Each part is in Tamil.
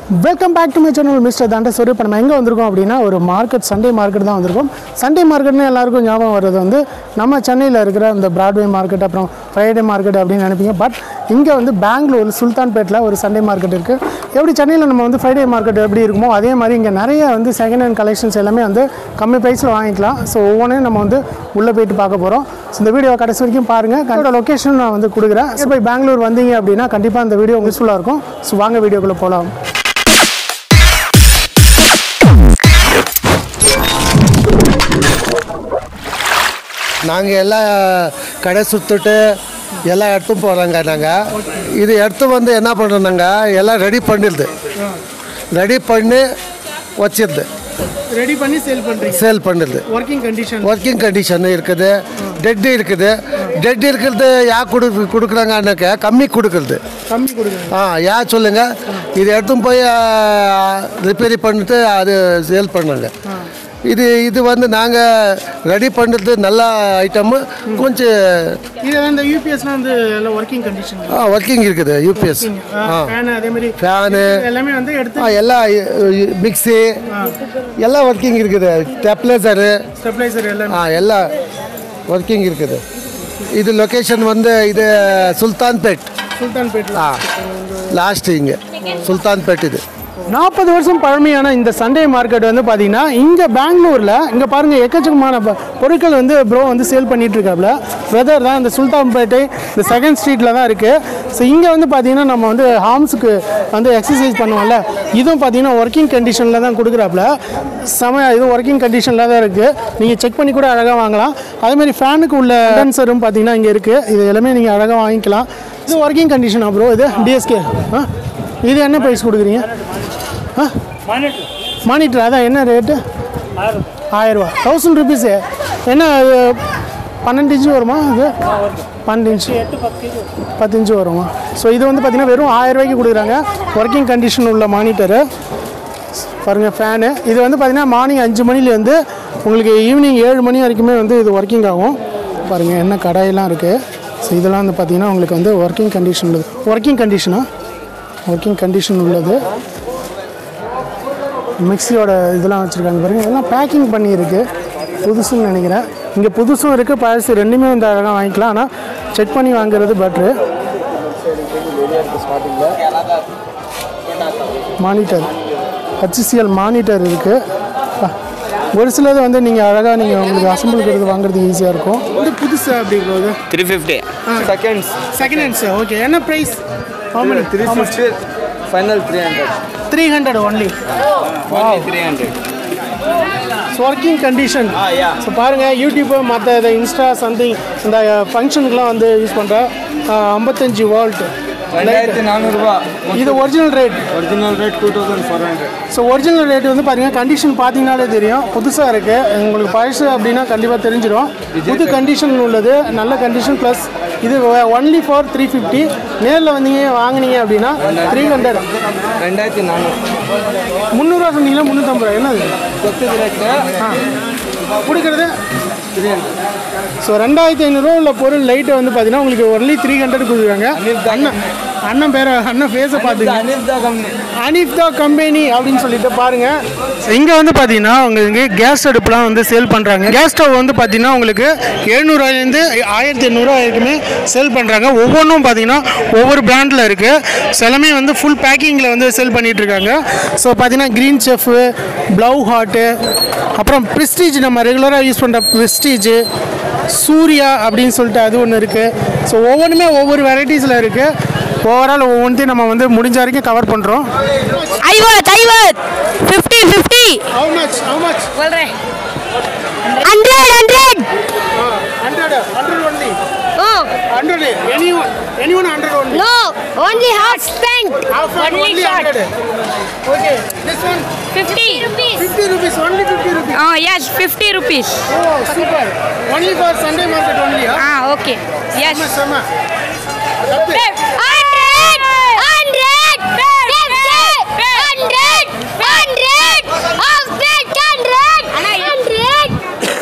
Welcome back to my channel mister தண்டசோரி இப்போ நம்ம எங்கே வந்திருக்கோம் அப்படின்னா ஒரு மார்க்கெட் சண்டே மார்க்கெட் தான் வந்திருக்கோம் சண்டே மார்க்கெட்னு எல்லாருக்கும் ஞாபகம் வர்றது வந்து நம்ம சென்னையில் இருக்கிற இந்த பிராட்வே மார்க்கெட் அப்புறம் ஃப்ரைடே மார்க்கெட் அப்படின்னு நினைப்பீங்க பட் இங்கே வந்து பெங்களூர் சுல்தான்பேட்டில் ஒரு சண்டே மார்க்கெட் இருக்குது எப்படி சென்னையில் நம்ம வந்து ஃப்ரைடே மார்க்கெட் எப்படி இருக்குமோ அதே மாதிரி இங்கே நிறைய வந்து செகண்ட் ஹேண்ட் கலெக்ஷன்ஸ் எல்லாமே வந்து கம்மி ப்ரைஸில் வாங்கிக்கலாம் ஸோ ஒவ்வொன்றையும் நம்ம வந்து உள்ளே போயிட்டு பார்க்க போகிறோம் ஸோ இந்த வீடியோ கடைசி வரைக்கும் பாருங்கள் கண்டிப்பாக லொக்கேஷன் நான் வந்து கொடுக்குறேன் இப்போ பெங்களூர் வந்தீங்க அப்படின்னா கண்டிப்பாக இந்த வீடியோ யூஸ்ஃபுல்லாக இருக்கும் ஸோ வாங்க வீடியோக்குள்ளே போகலாம் நாங்கள் எல்லாம் கடை சுற்றுட்டு எல்லாம் எடுத்து போகிறாங்க நாங்கள் இது எடுத்து வந்து என்ன பண்ணுறோம் நாங்கள் எல்லாம் ரெடி பண்ணிடுது ரெடி பண்ணி வச்சிருது ரெடி பண்ணி சேல் பண்ணுறீங்க சேல் பண்ணிடுது ஒர்க்கிங் கண்டிஷன் ஒர்க்கிங் கண்டிஷன் இருக்குது டெட் இருக்குது டெட் இருக்கிறது யார் கொடு கொடுக்குறாங்கன்னாக்க கம்மி கொடுக்குறது கம்மி கொடுங்க ஆ யார் சொல்லுங்க இது எடுத்து போய் ரிப்பேரி பண்ணிட்டு அது சேல் பண்ணாங்க இது இது வந்து நாங்கள் ரெடி பண்ணுறது நல்ல ஐட்டமு கொஞ்சம் இது இந்த யூபிஎஸ்லாம் வந்து எல்லாம் ஒர்க்கிங் கண்டிஷன் ஒர்க்கிங் இருக்குது யூபிஎஸ் ஆ ஃபேன் அதே மாதிரி ஃபேனு எல்லாமே வந்து எடுத்து ஆ எல்லாம் மிக்ஸி எல்லாம் ஒர்க்கிங் இருக்குது டெப்லேசரு ஸ்டெபிளைசர் எல்லாமே ஆ எல்லாம் ஒர்க்கிங் இருக்குது இது லொக்கேஷன் வந்து இது சுல்தான்பேட் சுல்தான்பேட்டில் ஆ லாஸ்ட் இங்கே சுல்தான்பேட் இது நாற்பது வருஷம் பழமையான இந்த சண்டே மார்க்கெட் வந்து பார்த்தீங்கன்னா இங்கே பெங்களூரில் இங்கே பாருங்கள் எக்கச்சக்கமான ப- பொருட்கள் வந்து ப்ரோ வந்து சேல் பண்ணிட்டு இருக்காப்ல வெதர் தான் இந்த சுல்தான்பேட்டை இந்த செகண்ட் ஸ்ட்ரீட்டில் தான் இருக்குது ஸோ இங்கே வந்து பார்த்தீங்கன்னா நம்ம வந்து ஹார்ம்ஸுக்கு வந்து எக்ஸசைஸ் பண்ணுவோம்ல இதுவும் பார்த்தீங்கன்னா ஒர்க்கிங் கண்டிஷனில் தான் கொடுக்குறாப்புல செம இது ஒர்க்கிங் கண்டிஷனில் தான் இருக்குது நீங்கள் செக் பண்ணி கூட அழகாக வாங்கலாம் அதேமாதிரி ஃபேனுக்கு உள்ள கண்டென்சரும் பார்த்தீங்கன்னா இங்கே இருக்குது இது எல்லாமே நீங்கள் அழகாக வாங்கிக்கலாம் இது ஒர்க்கிங் கண்டிஷனா ப்ரோ இது டிஎஸ்கே ஆ இது என்ன ப்ரைஸ் கொடுக்குறீங்க ஆ மானிட்டர் அதான் என்ன ரேட்டு ஆயிரரூவா தௌசண்ட் ருபீஸு என்ன இது பன்னெண்டு இன்ச்சு வருமா இது பன்னெண்டு இன்ச்சு பத்து இன்ச்சு வருமா ஸோ இது வந்து பார்த்திங்கன்னா வெறும் ஆயிரம் ரூபாய்க்கு கொடுக்குறாங்க ஒர்க்கிங் கண்டிஷன் உள்ள மானிட்டரு பாருங்கள் ஃபேனு இது வந்து பார்த்திங்கன்னா மார்னிங் அஞ்சு மணிலேருந்து உங்களுக்கு ஈவினிங் ஏழு மணி வரைக்குமே வந்து இது ஒர்க்கிங் ஆகும் பாருங்கள் என்ன கடையெல்லாம் இருக்குது ஸோ இதெல்லாம் வந்து பார்த்திங்கன்னா உங்களுக்கு வந்து ஒர்க்கிங் கண்டிஷன் உள்ளது ஒர்க்கிங் கண்டிஷனா ஒர்க்கிங் கண்டிஷன் உள்ளது மிக்ஸியோட இதெல்லாம் வச்சுருக்காங்க பாருங்கள் இதெல்லாம் பேக்கிங் பண்ணியிருக்கு புதுசுன்னு நினைக்கிறேன் இங்கே புதுசும் இருக்குது பழசு ரெண்டுமே வந்து அழகாக வாங்கிக்கலாம் ஆனால் செக் பண்ணி வாங்குறது பெட்ரு மானிட்டர் ஹச்சிசிஎல் மானிட்டர் இருக்குது ஒரு சிலது வந்து நீங்கள் அழகாக நீங்கள் உங்களுக்கு அசம்பிளுக்கிறது வாங்குறது ஈஸியாக இருக்கும் இது புதுசு அப்படி போகுது three fifty seconds second hands okay என்ன price three fifty final three hundred three hundred only three hundred working condition ah yeah so பாருங்கள் யூடியூப்பு மற்ற இந்த இன்ஸ்டா சம்திங் இந்த ஃபங்க்ஷனுக்குலாம் வந்து யூஸ் பண்ணுற ஐம்பத்தஞ்சு வால்ட் ரெண்டாயிரத்தி நானூறுரூவா இது original rate original rate two thousand four hundred so original rate வந்து பார்த்தீங்கன்னா கண்டிஷன் பார்த்தீங்கனாலே தெரியும் புதுசாக இருக்குது உங்களுக்கு பழசு அப்படின்னா கண்டிப்பாக தெரிஞ்சிடும் புது கண்டிஷன் உள்ளது நல்ல கண்டிஷன் ப்ளஸ் இது ஒன்லி ஃபார் த்ரீ ஃபிஃப்டி நேரில் வந்தீங்க வாங்குனீங்க அப்படின்னா த்ரீ ஹண்ட்ரட் ரெண்டாயிரத்தி நானூறு முந்நூறுரூவா சொன்னீங்கன்னா முந்நூற்றம்பது ரூபா என்னது கொத்து ரேட்டு ஆ கொடுக்குறது த்ரீ ஹண்ட்ரட் ஸோ ரெண்டாயிரத்தி ஐநூறுரூவா உள்ள பொருள் லைட்டை வந்து பார்த்தீங்கன்னா உங்களுக்கு ஒன்லி த்ரீ ஹண்ட்ரட் கொடுக்குறாங்க அண்ணன் அண்ணன் பேரை அண்ணன் ஃபேஸை பார்த்துங்க அனிர்தா கம்பெனி அனிஃப்தா கம்பெனி அப்படின்னு சொல்லிட்டு பாருங்க இங்கே வந்து பார்த்தீங்கன்னா உங்களுக்கு கேஸ் அடுப்புலாம் வந்து சேல் பண்ணுறாங்க கேஸ் ஸ்டவ் வந்து பார்த்தீங்கன்னா உங்களுக்கு எழுநூறுவாயிலேருந்து ஆயிரத்தி எண்ணூறுவா வரைக்குமே சேல் பண்ணுறாங்க ஒவ்வொன்றும் பார்த்தீங்கன்னா ஒவ்வொரு பிராண்டில் இருக்குது சிலமே வந்து ஃபுல் பேக்கிங்கில் வந்து சேல் பண்ணிட்டு இருக்காங்க ஸோ பார்த்தீங்கன்னா க்ரீன் செஃப் ப்ளவ் ஹாட்டு அப்புறம் ப்ரிஸ்டீஜ் நம்ம ரெகுலராக யூஸ் பண்ணுற ப்ரிஸ்டீஜ் சூர்யா அப்படின்னு சொல்லிட்டு அது ஒன்று இருக்குது ஸோ ஒவ்வொன்றுமே ஒவ்வொரு வெரைட்டிஸில் இருக்குது ஓவரால் ஒவ்வொன்றையும் நம்ம வந்து முடிஞ்ச வரைக்கும் கவர் பண்ணுறோம் ஐவத் ஐவத் fifty fifty how much how much hundred hundred hundred hundred only oh hundred any one any one hundred only no only hot spend only short okay this one fifty rupees fifty rupees only fifty rupees ah yes fifty rupees oh super only for Sunday market only ah okay yes செம்ம செம்ம தப்பு. Hundred hundred fifty hundred hundred hundred hundred hundred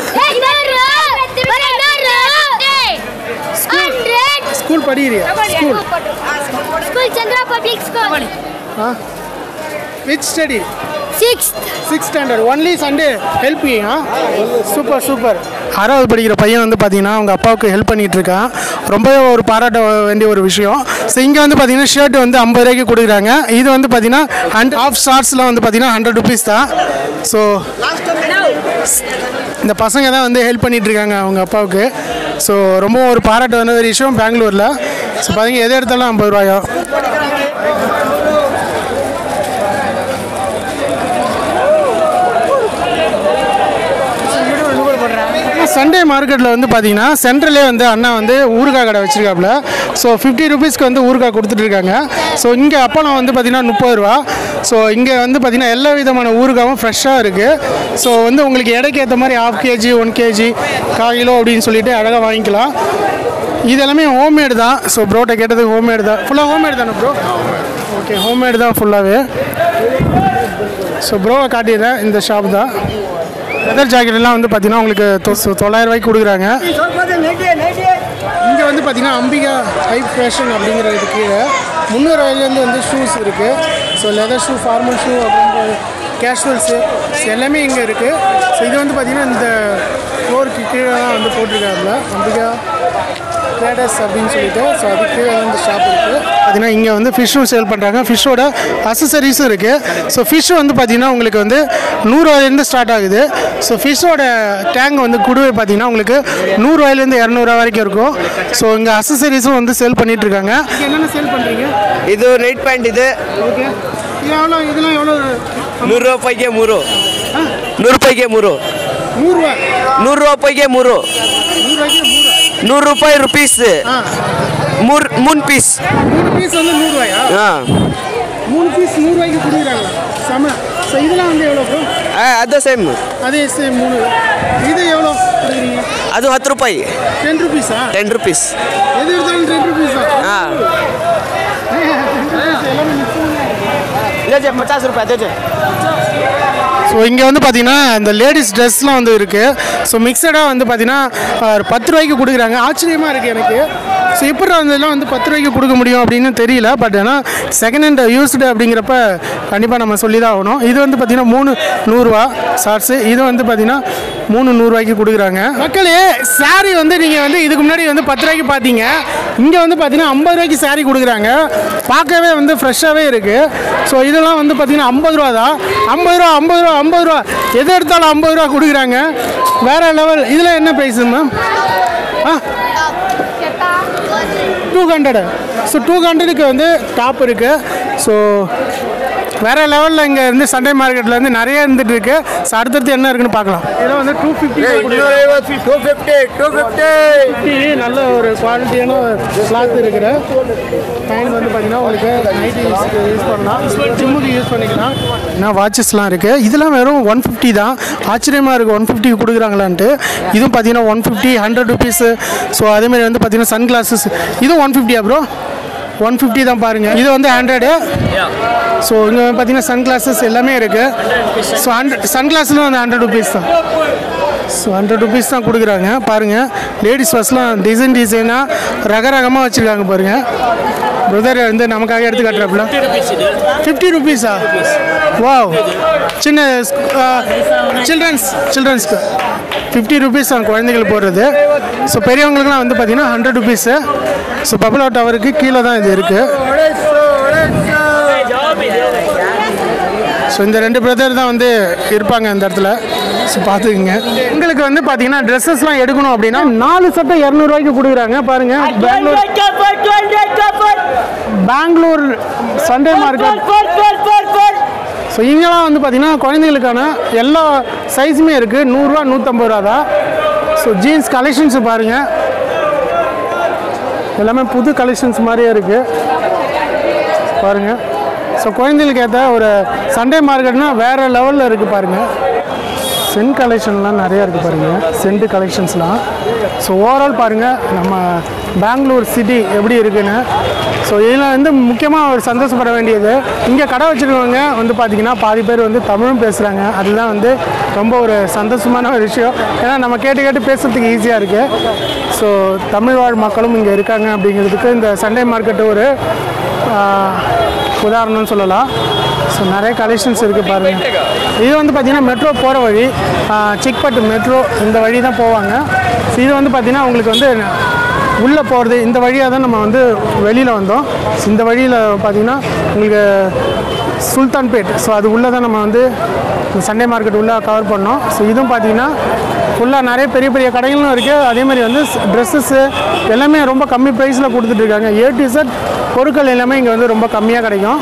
hundred school படிக்கிறியா school school Chandra public school ah which study Sixth. Six standard only Sunday help ah super super ஆறாவது படிக்கிற பையன் வந்து பார்த்தீங்கன்னா அவங்க அப்பாவுக்கு ஹெல்ப் பண்ணிட்டு இருக்கான் ரொம்பவே ஒரு பாராட்ட வேண்டிய ஒரு விஷயம் ஸோ இங்கே வந்து பார்த்தீங்கன்னா ஷர்ட் வந்து ஐம்பது ரூபாய்க்கு கொடுக்குறாங்க இது வந்து பார்த்தீங்கன்னா ஹண்ட் ஆஃப் ஸ்டார்ஸ்லாம் வந்து பார்த்தீங்கன்னா ஹண்ட்ரட் ருபீஸ் தான் ஸோ இந்த பசங்க தான் வந்து ஹெல்ப் பண்ணிட்டு இருக்காங்க அவங்க அப்பாவுக்கு ஸோ ரொம்ப ஒரு பாராட்ட வேண்டிய ஒரு விஷயம் பெங்களூரில் ஸோ பார்த்தீங்க எது எடுத்தாலும் ஐம்பது ரூபாயா சண்டே மார்க்கெட்டில் வந்து பார்த்தீங்கன்னா சென்ட்ரலே வந்து அண்ணா வந்து ஊறுகாய் கடை வச்சிருக்காப்புல ஸோ ஃபிஃப்டி ருபீஸ்க்கு வந்து ஊறுகாய் கொடுத்துட்ருக்காங்க ஸோ இங்கே அப்பளம் வந்து பார்த்தீங்கன்னா முப்பது ரூபா ஸோ இங்கே வந்து பார்த்தீங்கன்னா எல்லா விதமான ஊறுகாயும் ஃப்ரெஷ்ஷாக இருக்குது ஸோ வந்து உங்களுக்கு எடைக்கு ஏற்ற மாதிரி ஹாஃப் கேஜி ஒன் கேஜி கால் கிலோ அப்படின்னு சொல்லிட்டு அழகாக வாங்கிக்கலாம் இது எல்லாமே ஹோம்மேடு தான் ஸோ ப்ரோட்ட கேட்டது ஹோம்மேடு தான் ஃபுல்லாக ஹோம்மேடு தானே ப்ரோ ஓகே ஹோம்மேடு தான் ஃபுல்லாகவே ஸோ ப்ரோவை காட்டிடுறேன் இந்த ஷாப் தான் லெதர் ஜாக்கெட்லாம் வந்து பார்த்தீங்கன்னா உங்களுக்கு தொ- தொள்ளாயிரம் ரூபாய்க்கு கொடுக்குறாங்க இங்கே வந்து பார்த்தீங்கன்னா அம்பிகா ஹை ஃபேஷன் அப்படிங்கிறது கீழே முந்நூறுவாயிலேருந்து வந்து ஷூஸ் இருக்குது so leather shoe formal shoe அப்படின்ற கேஷுவல்ஸு எல்லாமே இங்கே இருக்குது ஸோ இது வந்து பார்த்தீங்கன்னா இந்த ஃப்ளோருக்கு கீழே தான் வந்து போட்டிருக்காங்க அம்பிகா ட்ரேடர்ஸ் அப்படின்னு சொல்லிட்டு ஸோ அதுக்கு கீழே தான் இந்த ஷாப் இருக்குது பார்த்தீங்கன்னா இங்கே வந்து ஃபிஷ்ஷும் சேல் பண்ணுறாங்க ஃபிஷ்ஷோட அசசரிஸும் இருக்குது ஸோ ஃபிஷ் வந்து பார்த்தீங்கன்னா உங்களுக்கு வந்து நூறுரூவாயிலேருந்து ஸ்டார்ட் ஆகுது ஸோ ஃபிஷ்ஷோட டேங்க் வந்து குடுவை பார்த்தீங்கன்னா உங்களுக்கு நூறுரூவாயிலேருந்து இரநூறுவா வரைக்கும் இருக்கும் ஸோ இங்கே அசசரிஸும் வந்து சேல் பண்ணிட்டு இருக்காங்க என்னென்ன சேல் பண்ணுறீங்க ಇದು ನೈಟ್ ಪ್ಯಾಂಟ್ ಇದೆ ஓகே இது எவ்வளோ இதெல்லாம் எவ்வளோ ನೂರು ರೂಪಾಯಿಗೆ ಮೂರು ನೂರು ರೂಪಾಯಿಗೆ ಮೂರು நூறுரூவா ನೂರು ರೂಪಾಯಿಗೆ ಮೂರು நூறுரூவாய்க்கு மூணு ನೂರು ರೂಪಾಯಿ ರುಪೀಸ್ ஆ ಮೂರು ಮೂನ್ ಪೀಸ್ மூணு பீஸ் வந்து நூறுரூவாயா ಹಾಂ மூணு பீஸ் நூறுரூவாய்க்கு கொடுக்குறாங்க செம ஸோ இதெல்லாம் வந்து எவ்வளோ ப்ரோ ಅದು ಸೇಮ್ அதே சேம் மூணு இது எவ்வளோ கொடுக்குறீங்க ಅದು ಹತ್ತು ರೂಪಾಯಿ டென் ருபீஸா ಟೆನ್ ರುಪೀಸ್ எது எடுத்தாலும் டென் ருபீஸா ಹಾಂ ಪಚಾಸ್ ರೂಪಾಯಿ ಅದೇ ஸோ இங்கே வந்து பார்த்தீங்கன்னா இந்த லேடிஸ் ட்ரெஸ்லாம் வந்து இருக்குது ஸோ மிக்சடாக வந்து பார்த்தீங்கன்னா ஒரு பத்து ரூபாய்க்கு கொடுக்குறாங்க ஆச்சரியமாக இருக்குது எனக்கு ஸோ எப்படி அதெல்லாம் வந்து பத்து ரூபாய்க்கு கொடுக்க முடியும் அப்படின்னு தெரியல பட் ஆனால் செகண்ட் ஹேண்ட் யூஸ்டு அப்படிங்கிறப்ப கண்டிப்பாக நம்ம சொல்லி தான் ஆகணும் இது வந்து பார்த்தீங்கன்னா மூணு நூறுரூவா ஷார்ட்ஸு இது வந்து பார்த்தீங்கன்னா மூணு நூறுரூவாய்க்கு கொடுக்குறாங்க மக்களே saree வந்து நீங்கள் வந்து இதுக்கு முன்னாடி வந்து பத்து ரூபாய்க்கு பார்த்தீங்க இங்கே வந்து பார்த்தீங்கன்னா ஐம்பது ரூபாய்க்கு saree கொடுக்குறாங்க பார்க்கவே வந்து ஃப்ரெஷ்ஷாகவே இருக்குது ஸோ இதெல்லாம் வந்து பார்த்தீங்கன்னா ஐம்பது ரூபா தான் ஐம்பது ரூபா ஐம்பது ரூபா ஐம்பது ரூபா எது எடுத்தாலும் ஐம்பது ரூபா கொடுக்குறாங்க வேற லெவல் இதில் என்ன price ma'am ah two hundred so two ஹண்ட்ரடுக்கு வந்து டாப் இருக்குது ஸோ வேற லெவலில் இங்கே இருந்து சண்டே மார்க்கெட்டில் இருந்து நிறைய இருந்துட்டு இருக்கு ஸோ அடுத்தடுத்து என்ன இருக்குன்னு பார்க்கலாம் இதெல்லாம் வந்து two fifty two fifty two fifty நல்ல ஒரு குவாலிட்டியான கிளாத் இருக்கிற ஃபேன் வந்து பார்த்தீங்கன்னா உங்களுக்கு நைட்டு யூஸ்க்கு யூஸ் பண்ணலாம் ஜிம்முக்கு யூஸ் பண்ணிக்கலாம் ஏன்னா வாட்சஸ்லாம் இருக்குது இதெல்லாம் வெறும் ஒன் ஃபிஃப்டி தான் ஆச்சரியமாக இருக்குது ஒன் ஃபிஃப்டிக்கு கொடுக்குறாங்களான்ட்டு இதுவும் பார்த்தீங்கன்னா one fifty hundred rupees so அதேமாதிரி வந்து பார்த்தீங்கன்னா சன் கிளாஸஸ் இதுவும் ஒன் ஃபிஃப்டியா ப்ரோ ஒன் ஃபிஃப்டி தான் பாருங்கள் இது வந்து ஹண்ட்ரடு ஸோ இங்கே பார்த்தீங்கன்னா சன் கிளாஸஸ் எல்லாமே இருக்குது ஸோ ஹண்ட்ரட் சன் கிளாஸ்லாம் வந்து ஹண்ட்ரட் ருபீஸ் தான் ஸோ ஹண்ட்ரட் ருபீஸ் தான் கொடுக்குறாங்க பாருங்கள் லேடிஸ் ஃபர்ஸ்ட்லாம் டிசைன் டிசைனாக ரக ரகமாக வச்சுருக்காங்க பாருங்கள் பிரதர் வந்து நமக்காக எடுத்து காட்டுறாப்புல ஃபிஃப்டி ருபீஸா வாவ் சின்ன சில்ட்ரன்ஸ் சில்ட்ரன்ஸ்க்கு ஃபிஃப்டி ருபீஸ் தான் குழந்தைகள் போடுறது ஸோ பெரியவங்களுக்குலாம் வந்து பார்த்தீங்கன்னா ஹண்ட்ரட் ருபீஸு ஸோ பபலா டவருக்கு கீழே தான் இது இருக்குது ஸோ இந்த ரெண்டு பிரதர் தான் வந்து இருப்பாங்க இந்த இடத்துல ஸோ பார்த்துக்குங்க உங்களுக்கு வந்து பார்த்தீங்கன்னா ட்ரெஸ்ஸஸ்லாம் எடுக்கணும் அப்படின்னா நாலு சட்டை இரநூறுவாய்க்கு கொடுக்குறாங்க பாருங்க Bangalore Bangalore Sunday market so இங்கெல்லாம் வந்து பார்த்தீங்கன்னா குழந்தைங்களுக்கான எல்லா சைஸுமே இருக்குது நூறுரூவா நூற்றம்பது ரூபா தான் ஸோ ஜீன்ஸ் கலெக்ஷன்ஸ் பாருங்கள் எல்லாமே புது கலெக்ஷன்ஸ் மாதிரியே இருக்குது பாருங்கள் ஸோ குழந்தைகளுக்கு ஏற்ற ஒரு சண்டே மார்க்கெட்னா வேறு லெவலில் இருக்குது பாருங்கள் சென்ட் கலெக்ஷன்லாம் நிறையா இருக்குது பாருங்கள் சென்ட் கலெக்ஷன்ஸ்லாம் ஸோ ஓவரால் பாருங்கள் நம்ம பெங்களூர் சிட்டி எப்படி இருக்குன்னு ஸோ இதில் வந்து முக்கியமாக ஒரு சந்தோஷப்பட வேண்டியது இங்கே கடை வச்சுருக்கவங்க வந்து பார்த்திங்கன்னா பாதி பேர் வந்து தமிழும் பேசுகிறாங்க அதுதான் வந்து ரொம்ப ஒரு சந்தோஷமான ஒரு விஷயம் ஏன்னா நம்ம கேட்டு கேட்டு பேசுகிறதுக்கு ஈஸியாக இருக்குது ஸோ தமிழ் வாழ் மக்களும் இங்கே இருக்காங்க அப்படிங்கிறதுக்கு இந்த சண்டே மார்க்கெட்டு ஒரு ஆஹ், உதாரணம்னு சொல்லலாம் ஸோ நிறைய கலெக்ஷன்ஸ் இருக்குது பாருங்கள் இது வந்து பார்த்திங்கன்னா மெட்ரோ போகிற வழி சிக்பட்டு மெட்ரோ இந்த வழி தான் போவாங்க ஸோ இது வந்து பார்த்திங்கன்னா உங்களுக்கு வந்து உள்ளே போகிறது இந்த வழியாக தான் நம்ம வந்து வெளியில் வந்தோம் ஸோ இந்த வழியில் பார்த்திங்கன்னா உங்களுக்கு சுல்தான்பேட் ஸோ அது உள்ளே தான் நம்ம வந்து சண்டே மார்க்கெட் உள்ளே கவர் பண்ணோம் ஸோ இதுவும் பார்த்தீங்கன்னா ஃபுல்லாக நிறைய பெரிய பெரிய கடைகளும் இருக்குது அதே மாதிரி வந்து ட்ரெஸ்ஸஸ்ஸு எல்லாமே ரொம்ப கம்மி ப்ரைஸில் கொடுத்துட்ருக்காங்க ஏ டு Z பொருட்கள் எல்லாமே இங்கே வந்து ரொம்ப கம்மியாக கிடைக்கும்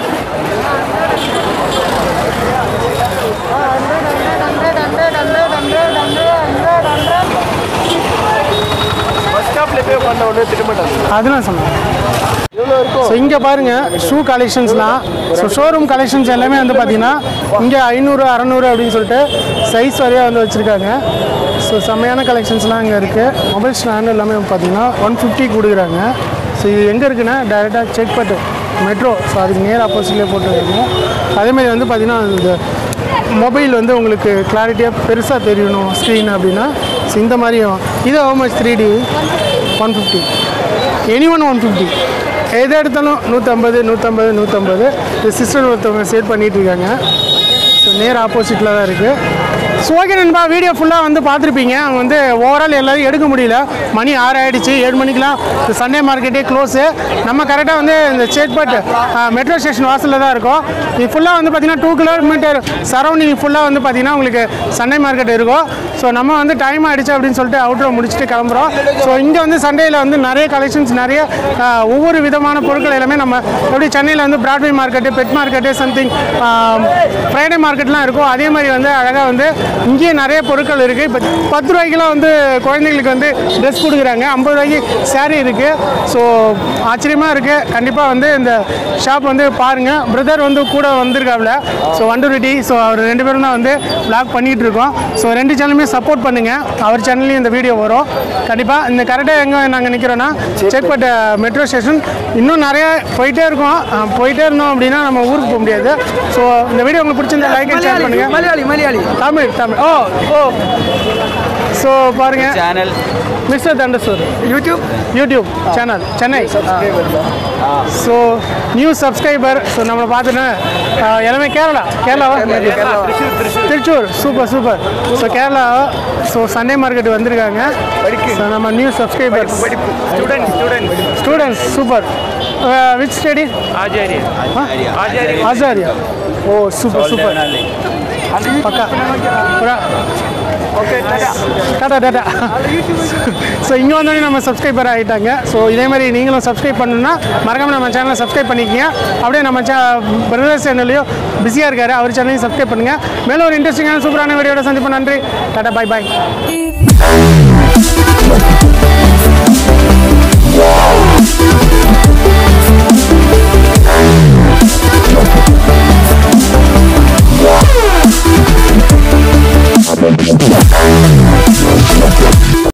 பஸ் ஸ்டாப்ல போய் உட்காந்த உடனே திரும்பிட்டாங்க அதெல்லாம் சொன்னேன் ஸோ இங்கே பாருங்கள் ஷூ கலெக்ஷன்ஸ்லாம் ஸோ ஷோரூம் கலெக்ஷன்ஸ் எல்லாமே வந்து பார்த்தீங்கன்னா இங்கே ஐநூறு அறநூறு அப்படின்னு சொல்லிட்டு சைஸ் வரையாக வந்து வச்சுருக்காங்க ஸோ செம்மையான கலெக்ஷன்ஸ்லாம் இங்கே இருக்குது மொபைல் ஸ்டாண்ட் எல்லாமே பார்த்தீங்கன்னா ஒன் ஃபிஃப்டி கொடுக்குறாங்க ஸோ இது எங்கே இருக்குன்னா டைரெக்டாக செக் பட்டு மெட்ரோ ஸோ அதுக்கு நேர் ஆப்போசிட்லேயே போட்டுருக்காங்க அதேமாதிரி வந்து பார்த்தீங்கன்னா இந்த மொபைல் வந்து உங்களுக்கு கிளாரிட்டியாக பெருசாக தெரியணும் ஸ்க்ரீன் அப்படின்னா ஸோ இந்த மாதிரியும் இது how much three D one fifty any one one fifty எது எடுத்தாலும் நூற்றம்பது நூற்றம்பது நூற்றம்பது இந்த சிஸ்டர் ஒருத்தவங்க சேல் பண்ணிட்டு இருக்காங்க ஸோ நேர் ஆப்போசிட்டில் தான் இருக்குது ஸோ ஓகே நண்பா வீடியோ ஃபுல்லாக வந்து பார்த்துருப்பீங்க அவங்க வந்து ஓவரால் எல்லாரும் எடுக்க முடியல மணி ஆறு ஆயிடுச்சு ஏழு மணிக்கெலாம் இந்த சண்டே மார்க்கெட்டே க்ளோஸு நம்ம கரெக்டாக வந்து இந்த சேட்பட் மெட்ரோ ஸ்டேஷன் வாசலில் தான் இருக்கோம் இது ஃபுல்லாக வந்து பார்த்திங்கன்னா டூ கிலோமீட்டர் சரௌண்டிங் ஃபுல்லாக வந்து பார்த்திங்கன்னா உங்களுக்கு சண்டே மார்க்கெட் இருக்கும் ஸோ நம்ம வந்து டைம் ஆயிடுச்சு அப்படின்னு சொல்லிட்டு அவுட்ரோ முடிச்சுட்டு கிளம்புறோம் ஸோ இங்கே வந்து சண்டேயில் வந்து நிறைய கலெக்ஷன்ஸ் நிறைய ஆஹ், ஒவ்வொரு விதமான பொருட்கள் எல்லாமே நம்ம எப்படி சென்னையில் வந்து Broadway market pet market something Friday மார்க்கெட்லாம் இருக்கும் அதே மாதிரி வந்து அழகாக வந்து இங்கேயே நிறைய பொருட்கள் இருக்குது இப்போ பத்து ரூபாய்க்குலாம் வந்து குழந்தைங்களுக்கு வந்து ட்ரெஸ் கொடுக்குறாங்க ஐம்பது ரூபாய்க்கு saree இருக்குது ஸோ ஆச்சரியமாக இருக்குது கண்டிப்பாக வந்து இந்த ஷாப் வந்து பாருங்கள் பிரதர் வந்து கூட வந்திருக்காப்புல ஸோ வண்டுரெட்டி ஸோ அவர் ரெண்டு பேரும் தான் வந்து vlog பண்ணிகிட்டு இருக்கோம் ஸோ ரெண்டு சேனலுமே சப்போர்ட் பண்ணுங்கள் அவர் சேனல்லையும் இந்த வீடியோ வரும் கண்டிப்பாக இந்த கரெக்டாக எங்கே நாங்கள் நிற்கிறோன்னா செக்பட் மெட்ரோ ஸ்டேஷன் இன்னும் நிறைய போயிட்டே இருக்கோம் அஹ் போயிட்டே இருந்தோம் அப்படின்னா நம்ம ஊருக்கு போக முடியாது ஸோ இந்த வீடியோ உங்களுக்கு பிடிச்சிருந்தா லைக் அண்ட் ஷேர் பண்ணுங்கள் Malayali Malayali Tamil Tamil oh oh so பாருங்க சேனல் மிஸ்டர் தண்டசூர் YouTube YouTube channel Chennai so new subscriber so நம்மளை பார்த்துட்டு ஆஹ், எல்லாமே கேரளா கேரளாவா Thrissur super super so Kerala so Sunday market வந்திருக்காங்க ஸோ நம்ம new subscriber student student students super which study Acharya Acharya Acharya oh super super பக்கா புரா ஓகே டாடா டாடா ஸோ இங்கே வந்தோடனே நம்ம சப்ஸ்கிரைபர் ஆகிட்டாங்க ஸோ இதே மாதிரி நீங்களும் சப்ஸ்கிரைப் பண்ணணும்னா மறக்காம நம்ம சேனலை சப்ஸ்கிரைப் பண்ணிக்கங்க அப்படியே நம்ம சே பிரதர் சேனல்லையும் பிஸியாக இருக்காரு அவர் சேனலையும் சப்ஸ்கிரைப் பண்ணுங்கள் மேலும் ஒரு இன்ட்ரெஸ்டிங்கான சூப்பரான வீடியோட சந்திப்போம் நன்றி டாடா பாய் பாய்